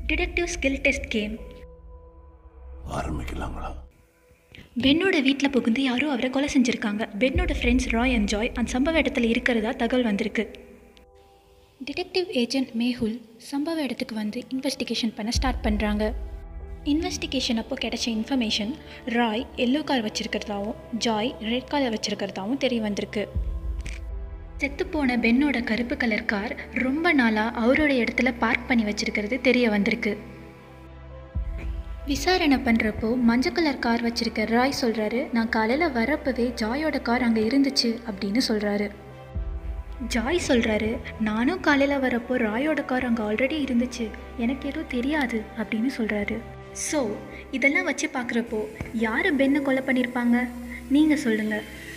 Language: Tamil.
டிடெக்டிவ் ஸ்கில் டெஸ்ட் கேம் ஆரம்பிக்கலாங்களா பென்னோட வீட்டில் புகுந்து யாரோ அவரை கொலை செஞ்சுருக்காங்க பென்னோட ஃப்ரெண்ட்ஸ் ராய் அண்ட் ஜாய் அந்த சம்பவ இடத்துல இருக்கிறதா தகவல் வந்திருக்கு டிடெக்டிவ் ஏஜென்ட் மேஹுல் சம்பவ இடத்துக்கு வந்து இன்வெஸ்டிகேஷன் பண்ண ஸ்டார்ட் பண்ணுறாங்க இன்வெஸ்டிகேஷன் அப்போ கிடைச்ச இன்ஃபர்மேஷன் ராய் எல்லோ கார் வச்சுருக்கிறதாவும் ஜாய் ரெட் கார் வச்சுருக்கிறதாவும் தெரிய வந்திருக்கு செத்துப்போன பென்னோட கருப்பு கலர் கார் ரொம்ப நாளாக அவரோட இடத்துல பார்க் பண்ணி வச்சிருக்கிறது தெரிய வந்திருக்கு விசாரணை பண்ணுறப்போ மஞ்சள் கலர் கார் வச்சிருக்க ராய் சொல்கிறாரு நான் காலையில் வரப்பவே ஜாயோட கார் அங்கே இருந்துச்சு அப்படின்னு சொல்கிறாரு ஜாய் சொல்கிறாரு நானும் காலையில் வரப்போ ராயோட கார் அங்கே ஆல்ரெடி இருந்துச்சு எனக்கு எதுவும் தெரியாது அப்படின்னு சொல்கிறாரு ஸோ இதெல்லாம் வச்சு பார்க்குறப்போ யார் பெண்ணை கொலை பண்ணியிருப்பாங்க நீங்கள் சொல்லுங்கள்